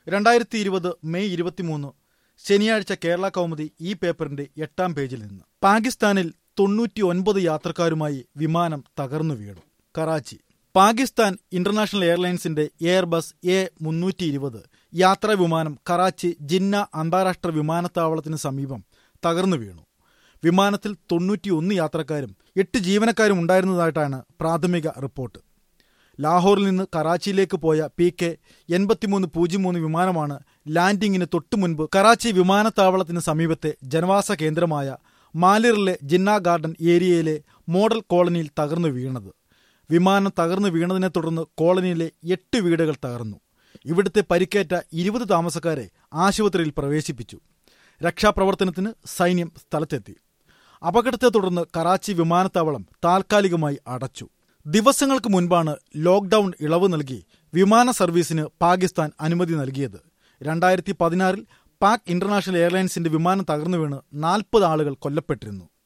രണ്ടായിരത്തി ഇരുപത് മെയ് ഇരുപത്തിമൂന്ന് ശനിയാഴ്ച കേരള കൗമുദി ഈ പേപ്പറിന്റെ എട്ടാം പേജിൽ നിന്ന് പാകിസ്ഥാനിൽ തൊണ്ണൂറ്റി ഒൻപത് യാത്രക്കാരുമായി വിമാനം തകർന്നു വീണു കറാച്ചി പാകിസ്ഥാൻ ഇന്റർനാഷണൽ എയർലൈൻസിന്റെ എയർബസ് എ മുന്നൂറ്റി ഇരുപത് യാത്രാ വിമാനം കറാച്ചി ജിന്ന അന്താരാഷ്ട്ര വിമാനത്താവളത്തിന് സമീപം തകർന്നു വീണു വിമാനത്തിൽ തൊണ്ണൂറ്റിയൊന്ന് യാത്രക്കാരും എട്ട് ജീവനക്കാരും ഉണ്ടായിരുന്നതായിട്ടാണ് പ്രാഥമിക റിപ്പോർട്ട് ലാഹോറിൽ നിന്ന് കറാച്ചിയിലേക്ക് പോയ പി കെ എൺപത്തിമൂന്ന് പൂജ്യം മൂന്ന് വിമാനമാണ് ലാൻഡിങ്ങിന് തൊട്ടുമുൻപ് കറാച്ചി വിമാനത്താവളത്തിന് സമീപത്തെ ജനവാസ കേന്ദ്രമായ മാലിറിലെ ജിന്ന ഗാർഡൻ ഏരിയയിലെ മോഡൽ കോളനിയിൽ തകർന്നു വീണത് വിമാനം തകർന്നു വീണതിനെ തുടർന്ന് കോളനിയിലെ എട്ട് വീടുകൾ തകർന്നു ഇവിടുത്തെ പരിക്കേറ്റ ഇരുപത് താമസക്കാരെ ആശുപത്രിയിൽ പ്രവേശിപ്പിച്ചു രക്ഷാപ്രവർത്തനത്തിന് സൈന്യം സ്ഥലത്തെത്തി അപകടത്തെ തുടർന്ന് കറാച്ചി വിമാനത്താവളം താൽക്കാലികമായി അടച്ചു ദിവസങ്ങൾക്ക് മുൻപാണ് ലോക്ഡൌൺ ഇളവ് നൽകി വിമാന സർവീസിന് പാകിസ്ഥാൻ അനുമതി നൽകിയത് രണ്ടായിരത്തി പതിനാറിൽ പാക് ഇന്റർനാഷണൽ എയർലൈൻസിന്റെ വിമാനം തകർന്നു വീണ് നാൽപ്പത് ആളുകൾ കൊല്ലപ്പെട്ടിരുന്നു